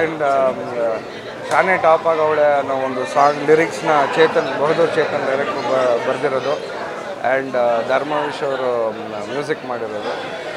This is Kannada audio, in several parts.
ಆ್ಯಂಡ್ ಶಾನೆ ಟಾಪ್ ಆಗವಳೆ ಅನ್ನೋ ಒಂದು ಸಾಂಗ್ ಲಿರಿಕ್ಸ್ನ ಚೇತನ್ ಬಹದ್ದೂರ್ ಚೇತನ್ ಡೈರೆಕ್ಟರ್ ಬರೆದಿರೋದು ಆ್ಯಂಡ್ ಧರ್ಮವಿಶ್ ಅವರು ಮ್ಯೂಸಿಕ್ ಮಾಡಿರೋದು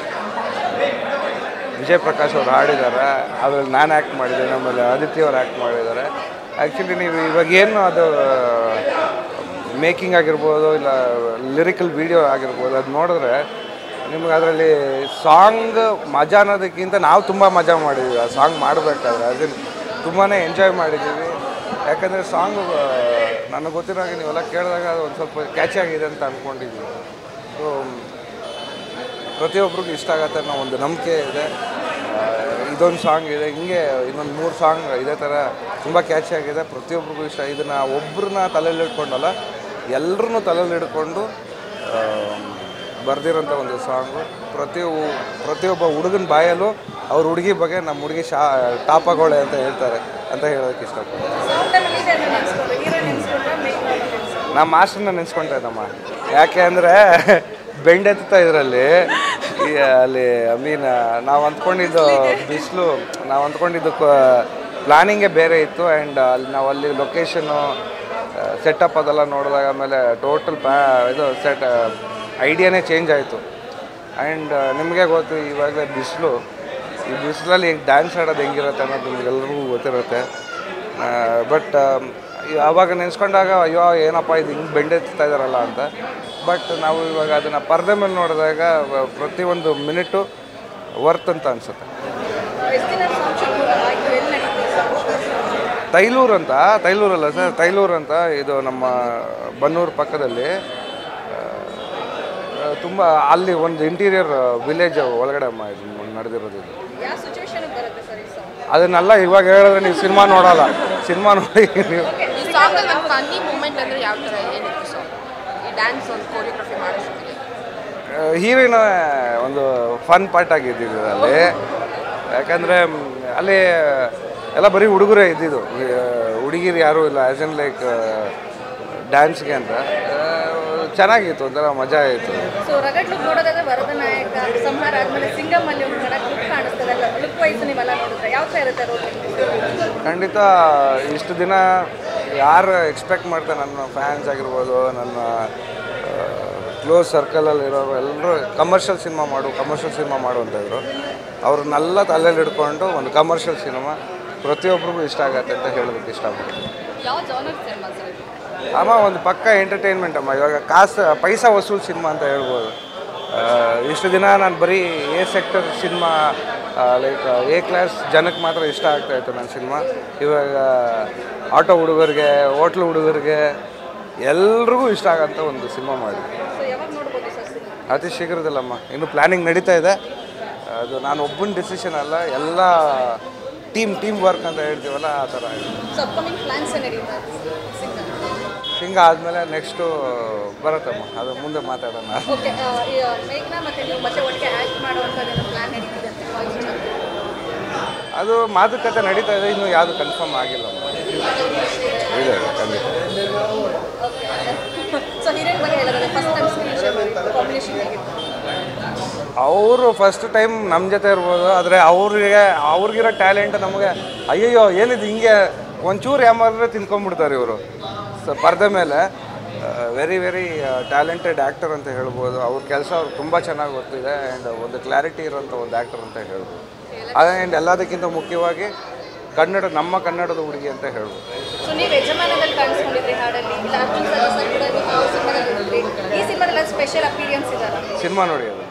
ವಿಜಯ್ ಪ್ರಕಾಶ್ ಅವರು ಹಾಡಿದ್ದಾರೆ ಅದ್ರಲ್ಲಿ ನಾನು ಆ್ಯಕ್ಟ್ ಮಾಡಿದ್ದೇನೆ ಆಮೇಲೆ ಆದಿತ್ಯ ಅವ್ರು ಆ್ಯಕ್ಟ್ ಮಾಡಿದ್ದಾರೆ ಆ್ಯಕ್ಚುಲಿ ನೀವು ಇವಾಗ ಏನು ಅದು ಮೇಕಿಂಗ್ ಆಗಿರ್ಬೋದು ಇಲ್ಲ ಲಿರಿಕಲ್ ವಿಡಿಯೋ ಆಗಿರ್ಬೋದು ಅದು ನೋಡಿದ್ರೆ ನಿಮ್ಗೆ ಅದರಲ್ಲಿ ಸಾಂಗ್ ಮಜಾ ಅನ್ನೋದಕ್ಕಿಂತ ನಾವು ತುಂಬ ಮಜಾ ಮಾಡಿದ್ದೀವಿ ಆ ಸಾಂಗ್ ಮಾಡಬೇಕಾದ್ರೆ ಅದನ್ನು ತುಂಬಾ ಎಂಜಾಯ್ ಮಾಡಿದ್ದೀವಿ ಯಾಕಂದರೆ ಸಾಂಗು ನನಗೆ ಗೊತ್ತಿರೋ ಹಾಗೆ ನೀವೆಲ್ಲ ಕೇಳಿದಾಗ ಅದು ಒಂದು ಸ್ವಲ್ಪ ಕ್ಯಾಚಿ ಆಗಿದೆ ಅಂತ ಅಂದ್ಕೊಂಡಿದ್ದೀವಿ ಸೊ ಪ್ರತಿಯೊಬ್ಬರಿಗೂ ಇಷ್ಟ ಆಗತ್ತೆ ಅನ್ನೋ ಒಂದು ನಂಬಿಕೆ ಇದೆ ಆ, ಇದೊಂದು ಸಾಂಗ್ ಇದೆ ಹಿಂಗೆ ಇನ್ನೊಂದು ಮೂರು ಸಾಂಗ್ ಇದೇ ಥರ ತುಂಬ ಕ್ಯಾಚಿ ಆಗಿದೆ ಪ್ರತಿಯೊಬ್ಬರಿಗೂ ಇಷ್ಟ ಇದನ್ನು ಒಬ್ಬರನ್ನ ತಲೆಯಲ್ಲಿ ಇಟ್ಕೊಂಡಲ್ಲ ಎಲ್ಲರನ್ನೂ ತಲೆಯಲ್ಲಿ ಹಿಡ್ಕೊಂಡು ಬರೆದಿರೋಂಥ ಒಂದು ಸಾಂಗು ಪ್ರತಿ ಪ್ರತಿಯೊಬ್ಬ ಹುಡುಗನ ಬಾಯಲ್ಲೂ ಅವ್ರ ಹುಡುಗಿ ಬಗ್ಗೆ ನಮ್ಮ ಹುಡುಗಿ ಶಾ ಟಾಪಗೋಳೆ ಅಂತ ಹೇಳ್ತಾರೆ ಅಂತ ಹೇಳೋದಕ್ಕೆ ಇಷ್ಟಪಡ್ತೀನಿ ಸಾಂಗ್ ಟೈಮಲ್ಲಿ ಇದೆ ನೆನೆಸ್ಕೊಂಡು ಹೀರೋ ನೆನೆಸ್ಕೊಂಡ್ರೆ ಮೇಕ್ ನೆನೆಸ್ಕೊಂಡು ನಮ್ಮ ಮಾಸ್ಟರ್ನ ನೆನೆಸ್ಕೊಂತ ಇದ್ದಮ್ಮ ಯಾಕೆ ಅಂದರೆ ಬೆಂಡೆತ್ತಾ ಇದರಲ್ಲಿ ಅಲ್ಲಿ ಐ ಮೀನ್ ನಾವು ಅಂದ್ಕೊಂಡಿದ್ದು ಬಿಸಿಲು ನಾವು ಅಂದ್ಕೊಂಡಿದ್ದು ಪ್ಲಾನಿಂಗೇ ಬೇರೆ ಇತ್ತು ಆ್ಯಂಡ್ ಅಲ್ಲಿ ನಾವು ಅಲ್ಲಿ ಲೊಕೇಶನ್ನು ಸೆಟಪ್ ಅದೆಲ್ಲ ನೋಡಿದಾಗ ಆಮೇಲೆ ಟೋಟಲ್ ಪ್ಯಾ ಇದು ಸೆಟ್ ಐಡಿಯಾನೇ ಚೇಂಜ್ ಆಯಿತು ಆ್ಯಂಡ್ ನಿಮಗೆ ಗೊತ್ತು ಇವಾಗಲೇ ಬಿಸಿಲು ಈ ಬಿಸಿಲಲ್ಲಿ ಡ್ಯಾನ್ಸ್ ಆಡೋದು ಹೆಂಗಿರುತ್ತೆ ಅನ್ನೋದು ನಿಮ್ಗೆಲ್ರಿಗೂ ಗೊತ್ತಿರುತ್ತೆ ಬಟ್ ಆವಾಗ ನೆನೆಸ್ಕೊಂಡಾಗ ಅಯ್ಯೋ ಏನಪ್ಪ ಇದು ಹಿಂಗೆ ಬೆಂಡೆತ್ತಾ ಇದ್ದಾರಲ್ಲ ಅಂತ ಬಟ್ ನಾವು ಇವಾಗ ಅದನ್ನು ಪರದೆ ಮೇಲೆ ನೋಡಿದಾಗ ವ- ಪ್ರತಿಯೊಂದು ಮಿನಿಟು ವರ್ತ್ ಅಂತ ಅನಿಸುತ್ತೆ ಎಷ್ಟು ದಿನ ಸಾಂಗ್ ಶೂಟ್ ಆಯಿತು ಎಲ್ಲಿ ನಡೀತು ತೈಲೂರು ಅಂತ ತೈಲೂರಲ್ಲ ಸರ್ ತೈಲೂರು ಅಂತ ಇದು ನಮ್ಮ ಬನ್ನೂರು ಪಕ್ಕದಲ್ಲಿ ತುಂಬ ಅಲ್ಲಿ ಒಂದು ಇಂಟೀರಿಯರ್ ವಿಲೇಜ್ ಒಳಗಡೆ ಅಮ್ಮ ಇದು ನಡೆದಿರೋದು ಇದು ಯಾವ ಸಿಚುವೇಶನ್ಗೆ ಬರುತ್ತೆ ಸರ್ ಈ ಸಾಂಗ್ ಅದನ್ನೆಲ್ಲ ಇವಾಗ ಹೇಳಿದ್ರೆ ನೀವು ಸಿನಿಮಾ ನೋಡಲ್ಲ ಸಿನಿಮಾ ನೋಡಿ ನೀವು ಈ ಸಾಂಗಲ್ಲಿ ಒಂದು ಫನ್ನಿ ಮೂಮೆಂಟ್ ಅಂದರೆ ಯಾವ ಥರ ಏನಿತ್ತು ಸಾಂಗ್ ಈ ಡ್ಯಾನ್ಸ್ ಒಂದು ಕೋರಿಯೋಗ್ರಫಿ ಮಾಡೋಷ್ಟೊತ್ತಿಗೆ ಹೀರೋಯಿನ್ ಒಂದು ಫನ್ ಪಾರ್ಟ್ ಆಗಿದ್ದಿದ್ದು ಅಲ್ಲಿ ಯಾಕಂದರೆ ಅಲ್ಲಿ ಎಲ್ಲ ಬರೀ ಹುಡುಗರೇ ಇದ್ದಿದ್ದು ಹುಡುಗಿರು ಯಾರೂ ಇಲ್ಲ ಆ್ಯಸ್ ಎನ್ ಲೈಕ್ ಡ್ಯಾನ್ಸ್ಗೆ ಅಂತ ಆ, ಚೆನ್ನಾಗಿತ್ತು ಒಂಥರ ಮಜಾ ಆಯಿತು ಸೊ ರಗಡ್ ಲುಕ್ ನೋಡೋದಾದ್ರೆ ವರದ ನಾಯಕ ಸಂಹಾರ ಆದ್ಮೇಲೆ ಸಿಂಗಮ್ ಅಲ್ಲಿ ಒಂದು ಕಡೆ ಲುಕ್ ಕಾಣಿಸ್ತದಲ್ಲ ಲುಕ್ ವೈಸ್ ನೀವೆಲ್ಲ ನೋಡಿದ್ರೆ ಯಾವ ಥರ ಇರುತ್ತೆ ರೋಲ್ ಖಂಡಿತ ಇಷ್ಟು ದಿನ ಯಾರು ಎಕ್ಸ್ಪೆಕ್ಟ್ ಮಾಡ್ತಾರೆ ನನ್ನ ಫ್ಯಾನ್ಸ್ ಆಗಿರ್ಬೋದು ನನ್ನ ಕ್ಲೋಸ್ ಸರ್ಕಲಲ್ಲಿ ಇರೋರು ಎಲ್ಲರೂ ಕಮರ್ಷಿಯಲ್ ಸಿನಿಮಾ ಮಾಡು ಕಮರ್ಷಿಯಲ್ ಸಿನಿಮಾ ಮಾಡು ಅಂತ ಇದ್ರು ಅವ್ರನ್ನೆಲ್ಲ ತಲೆಯಲ್ಲಿ ಹಿಡ್ಕೊಂಡು ಒಂದು ಕಮರ್ಷಿಯಲ್ ಸಿನಿಮಾ ಪ್ರತಿಯೊಬ್ಬರಿಗೂ ಇಷ್ಟ ಆಗತ್ತೆ ಅಂತ ಹೇಳೋದಕ್ಕೆ ಇಷ್ಟಪಡ್ತೀನಿ ಯಾವ ಜಾನರ್ ಸಿನಿಮಾ ಸರ್ ಇದು ಅಮ್ಮ ಒಂದು ಪಕ್ಕ ಎಂಟರ್ಟೈನ್ಮೆಂಟ್ ಅಮ್ಮ ಇವಾಗ ಕಾಸು ಪೈಸಾ ವಸೂಲ್ ಸಿನಿಮಾ ಅಂತ ಹೇಳ್ಬೋದು ಆ, ಇಷ್ಟು ದಿನ ನಾನು ಬರೀ A sector cinema like A class ಜನಕ್ಕೆ ಮಾತ್ರ ಇಷ್ಟ ಆಗ್ತಾ ಇತ್ತು ನನ್ನ ಸಿನಿಮಾ ಇವಾಗ ಆಟೋ ಹುಡುಗರಿಗೆ ಹೋಟ್ಲು ಹುಡುಗರಿಗೆ ಎಲ್ರಿಗೂ ಇಷ್ಟ ಆಗೋಂಥ ಒಂದು ಸಿನಿಮಾ ಮಾಡಿದ್ವಿ ಸೊ ಯಾವಾಗ ನೋಡ್ಬೋದು ಸರ್ ಸಿನಿಮಾ ಅತಿ ಶೀಘ್ರದಲ್ಲಮ್ಮ ಇನ್ನು ಪ್ಲ್ಯಾನಿಂಗ್ ನಡೀತಾ ಇದೆ ಅದು ನಾನು ಒಬ್ಬನ ಡಿಸಿಷನ್ ಅಲ್ಲ ಎಲ್ಲ ಟೀಮ್ ಟೀಮ್ ವರ್ಕ್ ಅಂತ ಹೇಳ್ತೀವಲ್ಲ ಆ ಥರ ಇದೆ ಸೊ ಅಪ್ಕಮಿಂಗ್ ಪ್ಲಾನ್ಸ್ ನಡೀತಾ ಸಿಂಗಲ್ ಹಿಂಗೆ ಆದಮೇಲೆ ನೆಕ್ಸ್ಟು ಬರುತ್ತಮ್ಮ ಅದು ಮುಂದೆ ಮಾತಾಡೋಣ ಓಕೆ ಮೇಘ್ನಾ ಮತ್ತೆ ನೀವು ಮತ್ತೆ ಒಟ್ಟಿಗೆ ಆ್ಯಕ್ಟ್ ಮಾಡುವಂಥದ್ದೇನೋ ಪ್ಲಾನ್ ನಡೀತಿದೆ ಅಂತ ವಾಯ್ಸ್ ಅದು ಮಾತುಕತೆ ನಡೀತಾ ಇದೆ ಇನ್ನೂ ಯಾವುದು ಕನ್ಫರ್ಮ್ ಆಗಿಲ್ಲ ಇದೆ ಇದೆ, ಖಂಡಿತ ಓಕೆ ಸೊ ಹೀರೋಯಿನ್ ಬಗ್ಗೆ ಹೇಳೋದಾದ್ರೆ ಫಸ್ಟ್ ಟೈಮ್ ಸ್ಕ್ರೀನ್ ಶೇರ್ ಮಾಡಿದ್ದು ಕಾಂಬಿನೇಷನ್ ಹೇಗಿತ್ತು ಅವರು ಫಸ್ಟ್ ಟೈಮ್ ನಮ್ಮ ಜೊತೆ ಇರ್ಬೋದು ಆದರೆ ಅವ್ರಿಗೆ ಅವ್ರಿಗಿರೋ ಟ್ಯಾಲೆಂಟ್ ನಮಗೆ ಅಯ್ಯಯ್ಯೋ ಏನಿದು ಹಿಂಗೆ ಒಂಚೂರು ಯಾಮಾದ್ರೆ ತಿನ್ಕೊಂಡ್ಬಿಡ್ತಾರೆ ಇವರು ಸೊ ಪರ್ದೆ ಮೇಲೆ ವೆರಿ ವೆರಿ ಟ್ಯಾಲೆಂಟೆಡ್ ಆ್ಯಕ್ಟರ್ ಅಂತ ಹೇಳ್ಬೋದು ಅವ್ರ ಕೆಲಸ ಅವ್ರು ತುಂಬ ಚೆನ್ನಾಗಿ ಗೊತ್ತಿದೆ ಆ್ಯಂಡ್ ಒಂದು ಕ್ಲಾರಿಟಿ ಇರೋಂಥ ಒಂದು ಆ್ಯಕ್ಟರ್ ಅಂತ ಹೇಳ್ಬೋದು ಆ್ಯಂಡ್ ಎಲ್ಲದಕ್ಕಿಂತ ಮುಖ್ಯವಾಗಿ ಕನ್ನಡ ನಮ್ಮ ಕನ್ನಡದ ಹುಡುಗಿ ಅಂತ ಹೇಳ್ಬೋದು ಸೊ ನೀವು ಯಜಮಾನದಲ್ಲಿ ಕಾಣಿಸ್ಕೊಂಡಿದ್ರಿ ಹಾಡಲ್ಲಿ ಇಲ್ಲ ಅರ್ಜುನ್ ಸರ್ ಸರ್ ಕೂಡ ನೀವು ಆ ಸಿನಿಮಾದಲ್ಲಿ ನೋಡಿದ್ರಿ ಈ ಸಿನಿಮಾದಲ್ಲಿ ಸ್ಪೆಷಲ್ ಅಪೀರಿಯನ್ಸ್ ಇದಾರ ಸಿನಿಮಾ ನೋಡಿ ಅದು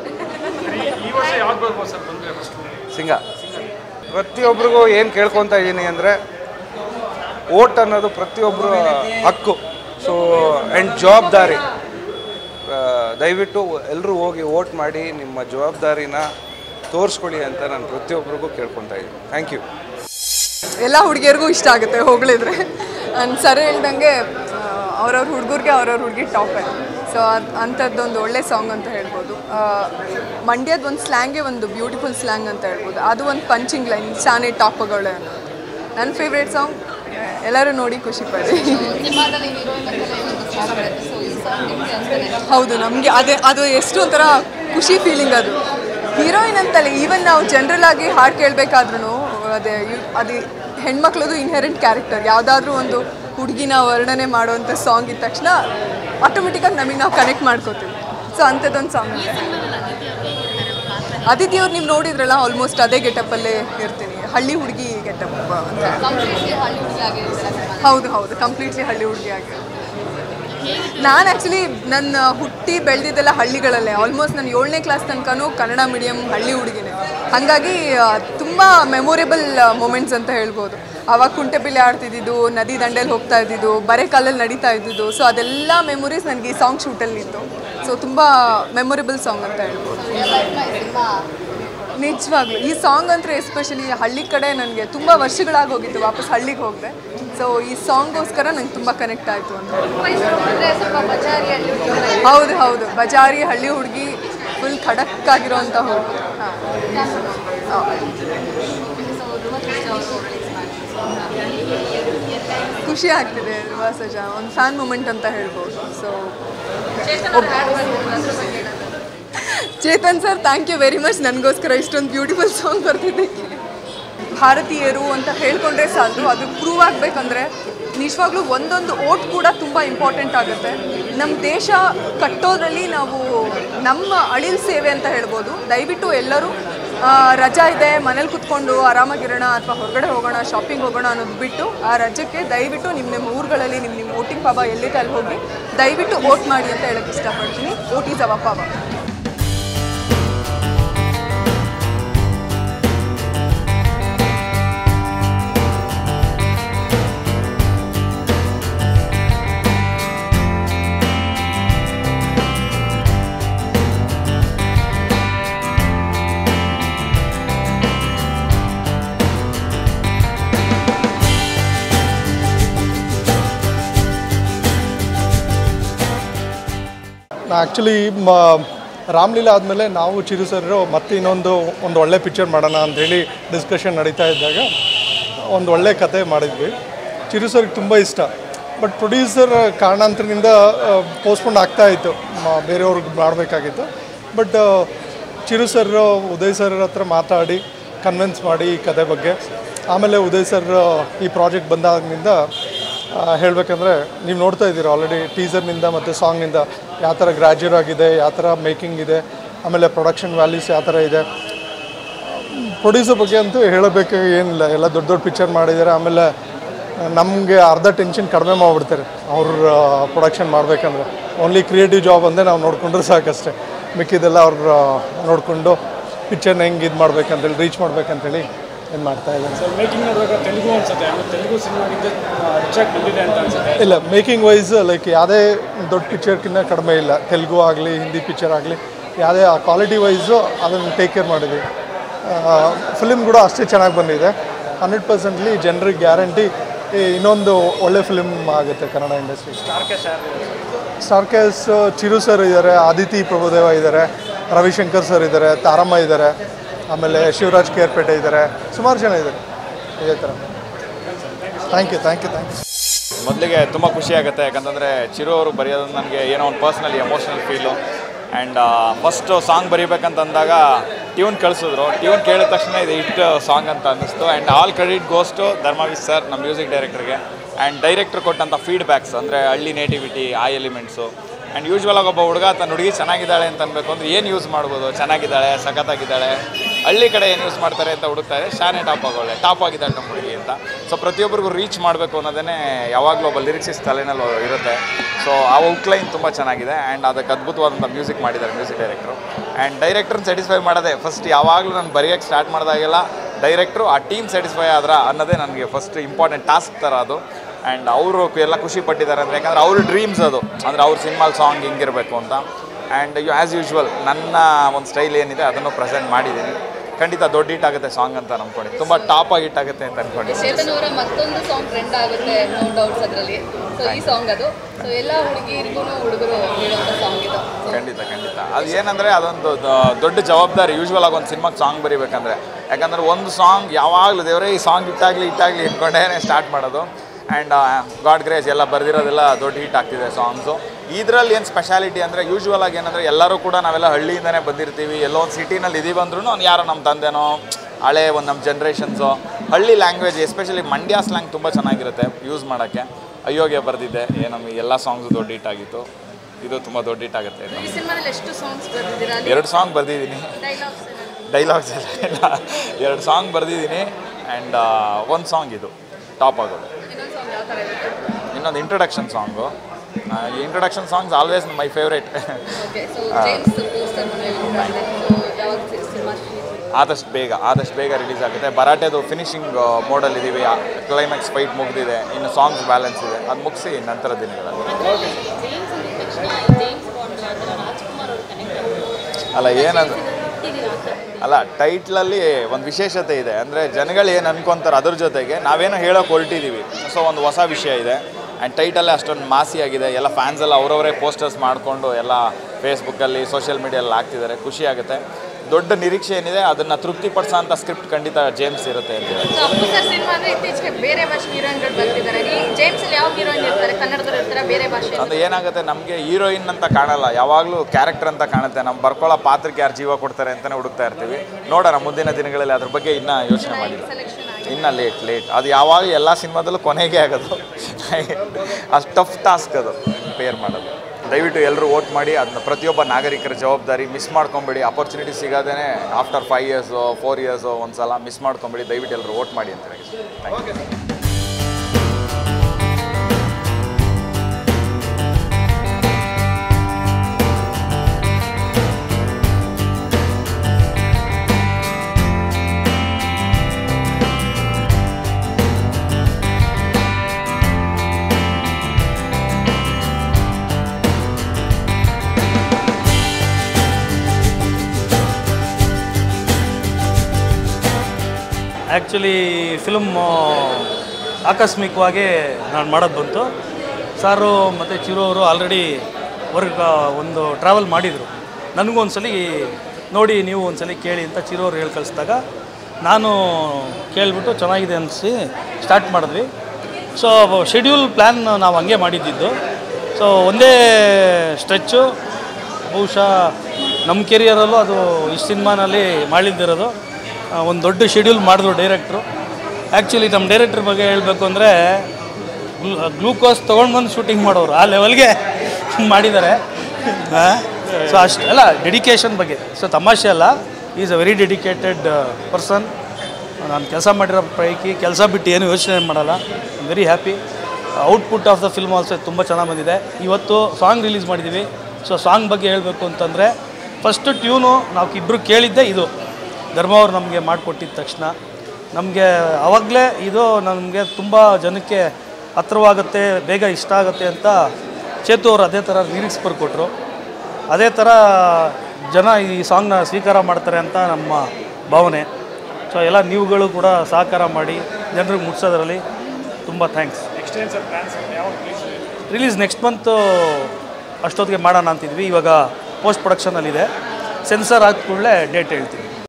ಸಿಂಗ ಪ್ರತಿಯೊಬ್ಬರಿಗೂ ಏನು ಕೇಳ್ಕೊತಾ ಇದ್ದೀನಿ ಅಂದರೆ ಓಟ್ ಅನ್ನೋದು ಪ್ರತಿಯೊಬ್ಬರ ಹಕ್ಕು ಸೊ ಆ್ಯಂಡ್ ಜವಾಬ್ದಾರಿ ಆ, ದಯವಿಟ್ಟು ಎಲ್ಲರೂ ಹೋಗಿ ಓಟ್ ಮಾಡಿ ನಿಮ್ಮ ಜವಾಬ್ದಾರಿನ ತೋರಿಸ್ಕೊಡಿ ಅಂತ ನಾನು ಪ್ರತಿಯೊಬ್ಬರಿಗೂ ಕೇಳ್ಕೊತಾ ಇದ್ದೀನಿ ಥ್ಯಾಂಕ್ ಯು ಎಲ್ಲ ಹುಡುಗಿಯರಿಗೂ ಇಷ್ಟ ಆಗುತ್ತೆ ಹೊಗಳಿದ್ರೆ ನಾನು ಸರ್ ಹೇಳ್ದಂಗೆ ಅವ್ರವ್ರ ಹುಡುಗರಿಗೆ ಅವ್ರವ್ರ ಹುಡುಗಿ ಟಾಪೇ ಸೊ ಅದು ಅಂಥದ್ದೊಂದು ಒಳ್ಳೆ ಸಾಂಗ್ ಅಂತ ಹೇಳ್ಬೋದು ಆ, ಮಂಡ್ಯದ ಒಂದು ಸ್ಲ್ಯಾಂಗೇ ಒಂದು ಬ್ಯೂಟಿಫುಲ್ ಸ್ಲ್ಯಾಂಗ್ ಅಂತ ಹೇಳ್ಬೋದು ಅದು ಒಂದು ಪಂಚಿಂಗ್ ಲೈನ್ ಶಾನೆ ಟಾಪ್ಗಳೇ ಅನ್ನೋದು ನನ್ನ ಫೇವ್ರೇಟ್ ಸಾಂಗ್ ಎಲ್ಲರೂ ನೋಡಿ ಖುಷಿ ಪಡಿ ಸಿನಿಮಾದಲ್ಲಿ ಹೀರೋಯಿನ್ ಅಂತೆಲ್ಲ ಒಂದು ಸಾಂಗ್ ಬರುತ್ತೆ ಸೊ ಈ ಸಾಂಗ್ ನಿಮಗೆ ಅಷ್ಟೇ ಹೌದು ನಮಗೆ ಅದೇ ಅದು ಎಷ್ಟು ಒಂಥರ ಖುಷಿ ಫೀಲಿಂಗ್ ಅದು ಹೀರೋಯಿನ್ ಅಂತಲ್ಲ ಈವನ್ ನಾವು ಜನರಲ್ ಆಗಿ ಹಾಡು ಕೇಳಬೇಕಾದ್ರೂ ಅದೇ ಯು- ಅದು ಹೆಣ್ಮಕ್ಳದು ಇನ್ಹೆರೆಂಟ್ ಕ್ಯಾರೆಕ್ಟರ್ ಯಾವುದಾದ್ರೂ ಒಂದು ಹುಡುಗಿನ ವರ್ಣನೆ ಮಾಡುವಂಥ ಸಾಂಗ್ ಇದ್ದ ತಕ್ಷಣ ಆಟೋಮೆಟಿಕಾಗಿ ನಮಗೆ ನಾವು ಕನೆಕ್ಟ್ ಮಾಡ್ಕೋತೀವಿ ಸೊ ಅಂಥದ್ದೊಂದು ಸಾಂಗ್ ಅದಿತಿ ಅವ್ರು ನೀವು ನೋಡಿದ್ರಲ್ಲ ಆಲ್ಮೋಸ್ಟ್ ಅದೇ ಗೆಟಪ್ಪಲ್ಲೇ ಇರ್ತೀನಿ ಹಳ್ಳಿ ಹುಡುಗಿ ಗೆಟಪ್ ಅಂತ ಕಂಪ್ಲೀಟ್ಲಿ ಹಳ್ಳಿ ಹುಡುಗಿ ಆಗಿರ್ತಾರೆ ಹೌದು ಹೌದು ಕಂಪ್ಲೀಟ್ಲಿ ಹಳ್ಳಿ ಹುಡುಗಿ ಆಗಿ ನಾನು ಆ್ಯಕ್ಚುಲಿ ನನ್ನ ಹುಟ್ಟಿ ಬೆಳೆದಿದ್ದೆಲ್ಲ ಹಳ್ಳಿಗಳಲ್ಲೇ ಆಲ್ಮೋಸ್ಟ್ ನಾನು ಏಳನೇ ಕ್ಲಾಸ್ ತನಕನೂ ಕನ್ನಡ ಮೀಡಿಯಮ್ ಹಳ್ಳಿ ಹುಡುಗಿನೇ ಹಾಗಾಗಿ ತುಂಬ ಮೆಮೊರೇಬಲ್ ಮೂಮೆಂಟ್ಸ್ ಅಂತ ಹೇಳ್ಬೋದು ಆವಾಗ ಕುಂಟೆಬಿಲ್ಲೆ ಆಡ್ತಿದ್ದಿದ್ದು ನದಿ ದಂಡೆಯಲ್ಲಿ ಹೋಗ್ತಾ ಇದ್ದಿದ್ದು ಬರೆ ಕಾಲಲ್ಲಿ ನಡೀತಾ ಇದ್ದಿದ್ದು ಸೊ ಅದೆಲ್ಲ ಮೆಮೊರೀಸ್ ನನಗೆ ಈ ಸಾಂಗ್ ಶೂಟಲ್ಲಿ ಇತ್ತು ಸೊ ತುಂಬ ಮೆಮೊರೇಬಲ್ ಸಾಂಗ್ ಅಂತ ಹೇಳ್ಬೋದು ನಿಜವಾಗ್ಲೂ ಈ ಸಾಂಗ್ ಅಂತೂ ಎಸ್ಪೆಷಲಿ ಹಳ್ಳಿ ಕಡೆ ನನಗೆ ತುಂಬ ವರ್ಷಗಳಾಗಿ ಹೋಗಿತ್ತು ವಾಪಸ್ ಹಳ್ಳಿಗೆ ಹೋಗಿದೆ ಸೊ ಈ ಸಾಂಗ್ಗೋಸ್ಕರ ನಂಗೆ ತುಂಬ ಕನೆಕ್ಟ್ ಆಯಿತು ಅಂತ ಹೇಳ್ಬೋದು. ಮೈಸೂರು ಹೋದ್ರೆ ಸ್ವಲ್ಪ ಬಜಾರಿ ಅಲ್ಲಿ ಹುಡುಗರು ಹೌದು ಹೌದು ಬಜಾರಿ ಹಳ್ಳಿ ಹುಡುಗಿ ಫುಲ್ ಖಡಕ್ ಆಗಿರೋಂಥ ಹುಡುಗಿ ಖುಷಿ ಆಗ್ತಿದೆ ಧ್ರುವ ಸಜಾ ಒಂದು ಫ್ಯಾನ್ ಮೂಮೆಂಟ್ ಅಂತ ಹೇಳ್ಬೋದು ಸೊ ಚೇತನ್ ಅವ್ರು ಹಾಡ್ ಬರ್ತಿದ್ರು ಅದ್ರ ಬಗ್ಗೆ ಏನಾದ್ರು? Chetan sir thank you very much ನನಗೋಸ್ಕರ ಇಷ್ಟೊಂದು ಬ್ಯೂಟಿಫುಲ್ ಸಾಂಗ್ ಬರ್ತಿದ್ದಕ್ಕೆ ಭಾರತೀಯರು ಅಂತ ಹೇಳ್ಕೊಂಡ್ರೆ ಸಾಲದು ಅದು ಪ್ರೂವ್ ಆಗಬೇಕಂದ್ರೆ ನಿಜವಾಗ್ಲೂ ಒಂದೊಂದು ಓಟ್ ಕೂಡ ತುಂಬ ಇಂಪಾರ್ಟೆಂಟ್ ಆಗುತ್ತೆ ನಮ್ಮ ದೇಶ ಕಟ್ಟೋದ್ರಲ್ಲಿ ನಾವು ನಮ್ಮ ಅಳಿಲ್ ಸೇವೆ ಅಂತ ಹೇಳ್ಬೋದು ದಯವಿಟ್ಟು ಎಲ್ಲರೂ ಆ, ರಜಾ ಇದೆ ಮನೇಲಿ ಕುತ್ಕೊಂಡು ಆರಾಮಾಗಿರೋಣ ಅಥವಾ ಹೊರಗಡೆ ಹೋಗೋಣ ಶಾಪಿಂಗ್ ಹೋಗೋಣ ಅನ್ನೋದು ಬಿಟ್ಟು ಆ ರಜಕ್ಕೆ ದಯವಿಟ್ಟು ನಿಮ್ಮ ನಿಮ್ಮ ಊರುಗಳಲ್ಲಿ ನಿಮ್ಮ ನಿಮ್ಮ ಓಟಿಂಗ್ ಪಾವ ಎಲ್ಲಿದೆ ಅಲ್ಲಿ ಹೋಗಿ ದಯವಿಟ್ಟು ಓಟ್ ಮಾಡಿ ಅಂತ ಹೇಳಕ್ಕೆ ಇಷ್ಟಪಡ್ತೀನಿ ಓಟ್ ಈಸ್ ಅವ ಪಾವ ಆ್ಯಕ್ಚುಲಿ ಮ ರಾಮ್ಲೀಲಾ ಆದಮೇಲೆ ನಾವು ಚಿರು ಸರ್ ಮತ್ತೆ ಇನ್ನೊಂದು ಒಂದು ಒಳ್ಳೆ ಪಿಕ್ಚರ್ ಮಾಡೋಣ ಅಂಥೇಳಿ ಡಿಸ್ಕಷನ್ ನಡೀತಾ ಇದ್ದಾಗ ಒಂದು ಒಳ್ಳೆ ಕತೆ ಮಾಡಿದ್ವಿ ಚಿರು ಸರ್ಗೆ ತುಂಬ ಇಷ್ಟ ಬಟ್ ಪ್ರೊಡ್ಯೂಸರ್ ಕಾರಣಾಂತರದಿಂದ ಪೋಸ್ಟ್ಪೋಂಡ್ ಆಗ್ತಾ ಇತ್ತು ಮ- ಬೇರೆಯವ್ರಿಗೆ ಮಾಡಬೇಕಾಗಿತ್ತು but Chiru sir Uday sir ಹತ್ರ ಮಾತಾಡಿ ಕನ್ವಿನ್ಸ್ ಮಾಡಿ ಈ ಕತೆ ಬಗ್ಗೆ ಆಮೇಲೆ ಉದಯ್ ಸರ್ ಈ ಪ್ರಾಜೆಕ್ಟ್ ಬಂದಾಗಿನಿಂದ ಹೇಳಬೇಕಂದ್ರೆ ನೀವು ನೋಡ್ತಾ ಇದ್ದೀರಾ ಆಲ್ರೆಡಿ ಟೀಸರ್ನಿಂದ ಮತ್ತು ಸಾಂಗ್ನಿಂದ ಯಾವ ಥರ ಗ್ರ್ಯಾಜುಯರ್ ಆಗಿದೆ ಯಾವ ಥರ ಮೇಕಿಂಗ್ ಇದೆ ಆಮೇಲೆ ಪ್ರೊಡಕ್ಷನ್ ವ್ಯಾಲ್ಯೂಸ್ ಯಾವ ಥರ ಇದೆ ಪ್ರೊಡ್ಯೂಸರ್ ಬಗ್ಗೆ ಅಂತೂ ಹೇಳಬೇಕು ಏನಿಲ್ಲ ಎಲ್ಲ ದೊಡ್ಡ ದೊಡ್ಡ ಪಿಕ್ಚರ್ ಮಾಡಿದ್ದಾರೆ ಆಮೇಲೆ ನಮಗೆ ಅರ್ಧ ಟೆನ್ಷನ್ ಕಡಿಮೆ ಮಾಡಿಬಿಡ್ತಾರೆ ಅವ್ರ ಪ್ರೊಡಕ್ಷನ್ ಮಾಡಬೇಕಂದ್ರೆ ಓನ್ಲಿ ಕ್ರಿಯೇಟಿವ್ ಜಾಬ್ ಒಂದೇ ನಾವು ನೋಡಿಕೊಂಡ್ರೆ ಸಾಕಷ್ಟೇ ಮಿಕ್ಕಿದೆಲ್ಲ ಅವ್ರು ನೋಡಿಕೊಂಡು ಪಿಕ್ಚರ್ನ ಹೆಂಗೆ ಇದು ಮಾಡ್ಬೇಕಂತೇಳಿ ರೀಚ್ ಮಾಡ್ಬೇಕಂತೇಳಿ ಏನು ಮಾಡ್ತಾ ಇದ್ದಾರೆ ಸರ್ ಮೇಕಿಂಗ್ ನೋಡುವಾಗ ತೆಲುಗು ಅನ್ಸುತ್ತೆ ಆಮೇಲೆ ತೆಲುಗು ಸಿನಿಮಾಗಿಂತ ರಿಚಾಗಿ ಬಂದಿದೆ ಅಂತ ಅನ್ಸುತ್ತೆ ಇಲ್ಲ ಮೇಕಿಂಗ್ ವೈಸ್ ಲೈಕ್ ಯಾವುದೇ ದೊಡ್ಡ ಪಿಕ್ಚರ್ಕಿನ್ನ ಕಡಿಮೆ ಇಲ್ಲ ತೆಲುಗು ಆಗಲಿ ಹಿಂದಿ ಪಿಕ್ಚರ್ ಆಗಲಿ ಯಾವುದೇ ಆ ಕ್ವಾಲಿಟಿ ವೈಸು ಅದನ್ನು ಟೇಕ್ ಕೇರ್ ಮಾಡಿದ್ವಿ ಫಿಲಿಮ್ ಕೂಡ ಅಷ್ಟೇ ಚೆನ್ನಾಗಿ ಬಂದಿದೆ ಹಂಡ್ರೆಡ್ ಪರ್ಸೆಂಟ್ಲಿ ಜನರಿಗೆ ಗ್ಯಾರಂಟಿ ಇನ್ನೊಂದು ಒಳ್ಳೆ ಫಿಲಿಮ್ ಆಗುತ್ತೆ Kannada industry star cast Chiru sir ಇದ್ದಾರೆ ಆದಿತಿ ಪ್ರಭುದೇವ ಇದ್ದಾರೆ ರವಿಶಂಕರ್ ಸರ್ ಇದ್ದಾರೆ ತಾರಮ್ಮ ಇದ್ದಾರೆ ಆಮೇಲೆ ಶಿವರಾಜ್ ಕೇರ್ಪೇಟೆ ಇದ್ದಾರೆ ಸುಮಾರು ಜನ ಇದ್ದಾರೆ ಇದೇ ಥರ thank you thank you thank you ಮೊದಲಿಗೆ ತುಂಬ ಖುಷಿ ಆಗುತ್ತೆ ಯಾಕಂತಂದರೆ ಚಿರು ಅವರು ಬರೆಯೋದು ನನಗೆ ಏನೋ ಒಂದು personally emotional feel and first song ಬರೀಬೇಕಂತಂದಾಗ ಟ್ಯೂನ್ ಕಳಿಸಿದ್ರು ಟ್ಯೂನ್ ಕೇಳಿದ ತಕ್ಷಣ ಇದು ಹಿಟ್ ಸಾಂಗ್ ಅಂತ ಅನ್ನಿಸ್ತು and all credit goes to Dharmavish sir ನಮ್ಮ ಮ್ಯೂಸಿಕ್ ಡೈರೆಕ್ಟರ್ಗೆ ಆ್ಯಂಡ್ ಡೈರೆಕ್ಟರ್ ಕೊಟ್ಟಂಥ ಫೀಡ್ಬ್ಯಾಕ್ಸ್ ಅಂದರೆ ಹಳ್ಳಿ ನೇಟಿವಿಟಿ ಆ ಎಲಿಮೆಂಟ್ಸು ಆ್ಯಂಡ್ ಯೂಶ್ವಲ್ ಆಗಿ ಒಬ್ಬ ಹುಡುಗ ತನ್ನ ಹುಡುಗಿ ಚೆನ್ನಾಗಿದ್ದಾಳೆ ಅಂತ ಅನ್ಬೇಕು ಅಂದ್ರೆ ಏನು ಯೂಸ್ ಮಾಡ್ಬೋದು ಚೆನ್ನಾಗಿದ್ದಾಳೆ ಸಖತ್ತಾಗಿದ್ದಾಳೆ ಹಳ್ಳಿ ಕಡೆ ಏನು ಯೂಸ್ ಮಾಡ್ತಾರೆ ಅಂತ ಹುಡುಕ್ತಾರೆ ಶಾನೆ ಟಾಪ್ ಆಗೋಳೆ ಟಾಪ್ ಆಗಿದ್ದಾಳೆ ನಮ್ಮ ಹುಡುಗಿ ಅಂತ ಸೊ ಪ್ರತಿಯೊಬ್ಬರಿಗೂ ರೀಚ್ ಮಾಡಬೇಕು ಅನ್ನೋದೇ ಯಾವಾಗಲೂ ಒಬ್ಬ ಲಿರಿಕ್ಸಿಸ್ಟ್ ತಲೆನಲ್ಲಿ ಇರುತ್ತೆ ಸೊ ಆ ಔಟ್ಲೈನ್ ತುಂಬ ಚೆನ್ನಾಗಿದೆ ಆ್ಯಂಡ್ ಅದಕ್ಕೆ ಅದ್ಭುತವಾದಂಥ ಮ್ಯೂಸಿಕ್ ಮಾಡಿದ್ದಾರೆ ಮ್ಯೂಸಿಕ್ ಡೈರೆಕ್ಟ್ರು ಆ್ಯಂಡ್ ಡೈರೆಕ್ಟ್ರನ್ನ ಸ್ಯಾಟಿಸ್ಫೈ ಮಾಡೋದೇ ಫಸ್ಟ್ ಯಾವಾಗಲೂ ನಾನು ಬರೆಯೋಕ್ಕೆ ಸ್ಟಾರ್ಟ್ ಮಾಡಿದಾಗೆಲ್ಲ ಡೈರೆಕ್ಟ್ರು ಆ ಟೀಮ್ ಸ್ಯಾಟಿಸ್ಫೈ ಆದ್ರ ಅನ್ನೋದೇ ನನಗೆ ಫಸ್ಟ್ ಇಂಪಾರ್ಟೆಂಟ್ ಟಾಸ್ಕ್ ಥರ ಅದು ಆ್ಯಂಡ್ ಅವರು ಎಲ್ಲ ಖುಷಿ ಪಟ್ಟಿದ್ದಾರೆ ಅಂದರೆ ಯಾಕಂದರೆ ಅವ್ರ ಡ್ರೀಮ್ಸ್ ಅದು ಅಂದರೆ ಅವ್ರ ಸಿನಿಮಾಲ್ ಸಾಂಗ್ ಹಿಂಗಿರಬೇಕು ಅಂತ ಆ್ಯಂಡ್ ಯು ಆ್ಯಸ್ ಯೂಶ್ವಲ್ ನನ್ನ ಒಂದು ಸ್ಟೈಲ್ ಏನಿದೆ ಅದನ್ನು ಪ್ರೆಸೆಂಟ್ ಮಾಡಿದ್ದೀನಿ ಖಂಡಿತ ದೊಡ್ಡ ಹಿಟ್ ಆಗುತ್ತೆ ಸಾಂಗ್ ಅಂತ ಅನ್ಕೊಂಡು ತುಂಬ ಟಾಪ್ ಆಗಿ ಹಿಟ್ ಆಗುತ್ತೆ ಅಂತ ಅನ್ಕೊಂಡಿದ್ದೀನಿ ಚೇತನ್ ಅವರ ಮತ್ತೊಂದು ಸಾಂಗ್ ಟ್ರೆಂಡ್ ಆಗುತ್ತೆ ನೋ ಡೌಟ್ಸ್ ಅದರಲ್ಲಿ ಸೊ ಈ ಸಾಂಗ್ ಅದು ಸೊ ಎಲ್ಲ ಹುಡುಗಿರಿಗೂ ಹುಡುಗರು ಹೇಳುವಂಥ ಸಾಂಗ್ ಇದು So, ಖಂಡಿತ ಖಂಡಿತ ಅದು ಏನಂದರೆ ಅದೊಂದು ದ- ದೊಡ್ಡ ಜವಾಬ್ದಾರಿ ಯೂಶ್ವಲ್ ಆಗಿ ಒಂದು ಸಿನಿಮಾಗೆ ಸಾಂಗ್ ಬರೀಬೇಕಂದ್ರೆ ಯಾಕಂದರೆ ಒಂದು ಸಾಂಗ್ ಯಾವಾಗಲೂ ದೇವರೇ ಈ ಸಾಂಗ್ ಹಿಟ್ಟಾಗಲಿ ಹಿಟ್ಟಾಗಲಿ ಇಟ್ಕೊಂಡೇ ಸ್ಟಾರ್ಟ್ ಮಾಡೋದು ಆ್ಯಂಡ್ ಗಾಡ್ ಗ್ರೇಸ್ ಎಲ್ಲ ಬರೆದಿರೋದೆಲ್ಲ ದೊಡ್ಡ ಹಿಟ್ ಆಗ್ತಿದೆ ಸಾಂಗ್ಸು ಇದರಲ್ಲಿ ಏನು ಸ್ಪೆಷಾಲಿಟಿ ಅಂದರೆ ಯೂಶ್ವಲ್ ಆಗಿ ಏನಂದರೆ ಎಲ್ಲರೂ ಕೂಡ ನಾವೆಲ್ಲ ಹಳ್ಳಿಯಿಂದನೇ ಬಂದಿರ್ತೀವಿ ಎಲ್ಲೋ ಒಂದು ಸಿಟಿನಲ್ಲಿ ಇದೀವಿ ಅಂದ್ರೂ ಯಾರೋ ನಮ್ಮ ತಂದೆನೋ ಹಳೆ ಒಂದು ನಮ್ಮ ಜನ್ರೇಷನ್ಸು ಹಳ್ಳಿ ಲ್ಯಾಂಗ್ವೇಜ್ ಎಸ್ಪೆಷಲಿ ಮಂಡ್ಯ ಸ್ಲ್ಯಾಂಗ್ ತುಂಬ ಚೆನ್ನಾಗಿರುತ್ತೆ ಯೂಸ್ ಮಾಡೋಕ್ಕೆ ಅಯ್ಯೋಗೆ ಬರೆದಿದ್ದೆ ಏ ನಮಗೆ ಎಲ್ಲ ಸಾಂಗ್ಸು ದೊಡ್ಡ ಹಿಟ್ ಆಗಿತ್ತು ಇದು ತುಂಬ ದೊಡ್ಡ ಹಿಟ್ ಆಗುತ್ತೆ ಈ ಸಿನಿಮಾದಲ್ಲಿ ಎಷ್ಟು ಸಾಂಗ್ಸ್ ಬರ್ದಿದ್ದೀರಾ ಅಲ್ಲಿ ಎರಡು ಸಾಂಗ್ ಬರೆದಿದ್ದೀನಿ ಡೈಲಾಗ್ಸ್ ಡೈಲಾಗ್ಸ್ ಎಲ್ಲ ಇಲ್ಲ ಎರಡು ಸಾಂಗ್ ಬರೆದಿದ್ದೀನಿ ಆ್ಯಂಡ್ ಒಂದು ಸಾಂಗ್ ಇದು ಟಾಪ್ ಆಗೋದು ಇನ್ನೊಂದು ಸಾಂಗ್ ಯಾವ ಥರ ಇರುತ್ತೆ ಇನ್ನೊಂದು introduction song introduction songs always my favourite okay so James poster ಮನೆಯಲ್ಲಿ ಸೊ ಯಾವಾಗ ಸಿನಿಮಾ ಆದಷ್ಟು ಬೇಗ ಆದಷ್ಟು ಬೇಗ ರಿಲೀಸ್ ಆಗುತ್ತೆ ಭರಾಟೆದು ಫಿನಿಶಿಂಗ್ ಮೋಡಲ್ ಇದ್ದೀವಿ ಕ್ಲೈಮ್ಯಾಕ್ಸ್ ಫೈಟ್ ಮುಗಿದಿದೆ ಇನ್ನು ಸಾಂಗ್ಸ್ ಬ್ಯಾಲೆನ್ಸ್ ಇದೆ ಅದು ಮುಗಿಸಿ ನಂತರ ದಿನಗಳಲ್ಲಿ ಅಲ್ಲ ಏನಂದ್ರೆ ಅಲ್ಲ ಟೈಟ್ಲಲ್ಲಿ ಒಂದು ವಿಶೇಷತೆ ಇದೆ ಅಂದರೆ ಜನಗಳು ಏನು ಅನ್ಕೊಂತಾರೆ ಅದ್ರ ಜೊತೆಗೆ ನಾವೇನೋ ಹೇಳೋಕೆ ಹೊರಟಿದ್ದೀವಿ ಸೊ ಒಂದು ಹೊಸ ವಿಷಯ ಇದೆ ಆ್ಯಂಡ್ ಟೈಟಲ್ಲೇ ಅಷ್ಟೊಂದು ಮಾಸಿ ಆಗಿದೆ ಎಲ್ಲ ಫ್ಯಾನ್ಸ್ ಎಲ್ಲ ಅವರವರೇ ಪೋಸ್ಟರ್ಸ್ ಮಾಡಿಕೊಂಡು ಎಲ್ಲ ಫೇಸ್ಬುಕ್ಕಲ್ಲಿ ಸೋಷಿಯಲ್ ಮೀಡಿಯಲ್ಲಿ ಹಾಕ್ತಿದ್ದಾರೆ ಖುಷಿ ಆಗುತ್ತೆ ದೊಡ್ಡ ನಿರೀಕ್ಷೆ ಏನಿದೆ ಅದನ್ನು ತೃಪ್ತಿಪಡಿಸೋ ಅಂಥ ಸ್ಕ್ರಿಪ್ಟ್ ಖಂಡಿತ ಜೇಮ್ಸ್ ಇರುತ್ತೆ ಅಂತ ಹೇಳಿ ಸೊ ಅಪ್ಪು ಸರ್ ಸಿನಿಮಾ ಅಂದ್ರೆ ಇತ್ತೀಚೆಗೆ ಬೇರೆ ಭಾಷೆ ಹೀರೋಯಿನ್ಗಳು ಬರ್ತಿದ್ದಾರೆ ಈ ಜೇಮ್ಸ್ ಅಲ್ಲಿ ಯಾವ ಹೀರೋಯಿನ್ ಇರ್ತಾರೆ ಕನ್ನಡದವ್ರು ಇರ್ತಾರೆ ಬೇರೆ ಭಾಷೆ ಅಂದರೆ ಏನಾಗುತ್ತೆ ನಮಗೆ ಹೀರೋಯಿನ್ ಅಂತ ಕಾಣಲ್ಲ ಯಾವಾಗಲೂ ಕ್ಯಾರೆಕ್ಟರ್ ಅಂತ ಕಾಣುತ್ತೆ ನಮ್ಮ ಬರ್ಕೊಳ್ಳೋ ಪಾತ್ರಕ್ಕೆ ಯಾರು ಜೀವ ಕೊಡ್ತಾರೆ ಅಂತಲೇ ಹುಡುಕ್ತಾ ಇರ್ತೀವಿ ನೋಡೋಣ ಮುಂದಿನ ದಿನಗಳಲ್ಲಿ ಅದ್ರ ಬಗ್ಗೆ ಇನ್ನೂ ಯೋಚನೆ ಮಾಡಿಲ್ಲ ಸೆಲೆಕ್ಷನ್ ಆಗಿ ಇನ್ನು ಲೇಟ್ ಲೇಟ್ ಅದು ಯಾವಾಗ ಎಲ್ಲ ಸಿನಿಮಾದಲ್ಲೂ ಕೊನೆಗೆ ಆಗೋದು ಅಷ್ಟು ಟಫ್ ಟಾಸ್ಕ್ ಅದು ಪೇರ್ ಮಾಡೋದು ದಯವಿಟ್ಟು ಎಲ್ಲರೂ ವೋಟ್ ಮಾಡಿ ಅದನ್ನ ಪ್ರತಿಯೊಬ್ಬ ನಾಗರಿಕರ ಜವಾಬ್ದಾರಿ ಮಿಸ್ ಮಾಡ್ಕೊಂಬೇಡಿ ಅಪರ್ಚುನಿಟಿ ಸಿಗೋದೇ after five years four years ಒಂದು ಸಲ ಮಿಸ್ ಮಾಡ್ಕೊಂಬೇಡಿ ದಯವಿಟ್ಟು ಎಲ್ಲರೂ ವೋಟ್ ಮಾಡಿ ಅಂತ ಹೇಳಿ ಥ್ಯಾಂಕ್ ಯು ಆ್ಯಕ್ಚುಲಿ ಫಿಲ್ಮ್ ಆಕಸ್ಮಿಕವಾಗಿ ನಾನು ಮಾಡೋದು ಬಂತು ಸಾರು ಮತ್ತು ಚಿರು ಅವರು ಆಲ್ರೆಡಿ ವರ್ಗ ಒಂದು ಟ್ರಾವೆಲ್ ಮಾಡಿದರು ನನಗೂ ಒಂದ್ಸಲಿ ನೋಡಿ ನೀವು ಒಂದ್ಸಲಿ ಕೇಳಿ ಅಂತ ಚಿರು ಅವ್ರು ಹೇಳಿ ಕಳಿಸಿದಾಗ ನಾನು ಕೇಳಿಬಿಟ್ಟು ಚೆನ್ನಾಗಿದೆ ಅನಿಸಿ ಸ್ಟಾರ್ಟ್ ಮಾಡಿದ್ವಿ ಸೊ ಶೆಡ್ಯೂಲ್ ಪ್ಲ್ಯಾನ್ ನಾವು ಹಂಗೆ ಮಾಡಿದ್ದಿದ್ದು ಸೊ ಒಂದೇ ಸ್ಟ್ರೆಚ್ಚು ಬಹುಶಃ ನಮ್ಮ ಕೆರಿಯರಲ್ಲೂ ಅದು ಈ ಸಿನಿಮಾನಲ್ಲಿ ಮಾಡಿದ್ದಿರೋದು ಒಂದು ದೊಡ್ಡ ಶೆಡ್ಯೂಲ್ ಮಾಡಿದ್ರು ಡೈರೆಕ್ಟ್ರು ಆ್ಯಕ್ಚುಲಿ ನಮ್ಮ ಡೈರೆಕ್ಟ್ರ್ ಬಗ್ಗೆ ಹೇಳಬೇಕು ಅಂದರೆ ಗ್ಲೂಕೋಸ್ ತೊಗೊಂಡು ಬಂದು ಶೂಟಿಂಗ್ ಮಾಡೋರು ಆ ಲೆವೆಲ್ಗೆ ಮಾಡಿದ್ದಾರೆ ಸೊ ಅಷ್ಟು ಅಲ್ಲ ಡೆಡಿಕೇಶನ್ ಬಗ್ಗೆ ಸೊ ತಮಾಷೆ ಅಲ್ಲ is a very dedicated person ನಾನು ಕೆಲಸ ಮಾಡಿರೋ ಪೈಕಿ ಕೆಲಸ ಬಿಟ್ಟು ಏನು ಯೋಚನೆ ಮಾಡಲ್ಲ very happy output of the film also ತುಂಬ ಚೆನ್ನಾಗಿ ಬಂದಿದೆ ಇವತ್ತು ಸಾಂಗ್ ರಿಲೀಸ್ ಮಾಡಿದ್ದೀವಿ ಸೊ ಸಾಂಗ್ ಬಗ್ಗೆ ಹೇಳಬೇಕು ಅಂತಂದರೆ ಫಸ್ಟು ಟ್ಯೂನು ನಾವು ಇಬ್ಬರು ಕೇಳಿದ್ದೆ ಇದು ಧರ್ಮ ಅವ್ರು ನಮಗೆ ಮಾಡಿಕೊಟ್ಟಿದ ತಕ್ಷಣ ನಮಗೆ ಆವಾಗಲೇ ಇದು ನಮಗೆ ತುಂಬ ಜನಕ್ಕೆ ಹತ್ರವಾಗುತ್ತೆ ಬೇಗ ಇಷ್ಟ ಆಗುತ್ತೆ ಅಂತ ಚೇತು ಅವರು ಅದೇ ಥರ ಲಿರಿಕ್ಸ್ ಬರ್ಕೊಟ್ರು ಅದೇ ಥರ ಜನ ಈ ಸಾಂಗ್ನ ಸ್ವೀಕಾರ ಮಾಡ್ತಾರೆ ಅಂತ ನಮ್ಮ ಭಾವನೆ ಸೊ ಎಲ್ಲ ನೀವುಗಳು ಕೂಡ ಸಹಕಾರ ಮಾಡಿ ಜನರಿಗೆ ಮುಟ್ಸೋದ್ರಲ್ಲಿ ತುಂಬ ಥ್ಯಾಂಕ್ಸ್ ನೆಕ್ಸ್ಟ್ ಏನು ಸರ್ ಪ್ಲಾನ್ಸ್ ಯಾವಾಗ ರಿಲೀಸ್ ರಿಲೀಸ್ ನೆಕ್ಸ್ಟ್ ಮಂತು ಅಷ್ಟೊತ್ತಿಗೆ ಮಾಡೋಣ ಅಂತಿದ್ವಿ ಇವಾಗ ಪೋಸ್ಟ್ ಪ್ರೊಡಕ್ಷನಲ್ಲಿದೆ ಸೆನ್ಸರ್ ಆದ ಕೂಡಲೇ ಡೇಟ್ ಹೇಳ್ತೀವಿ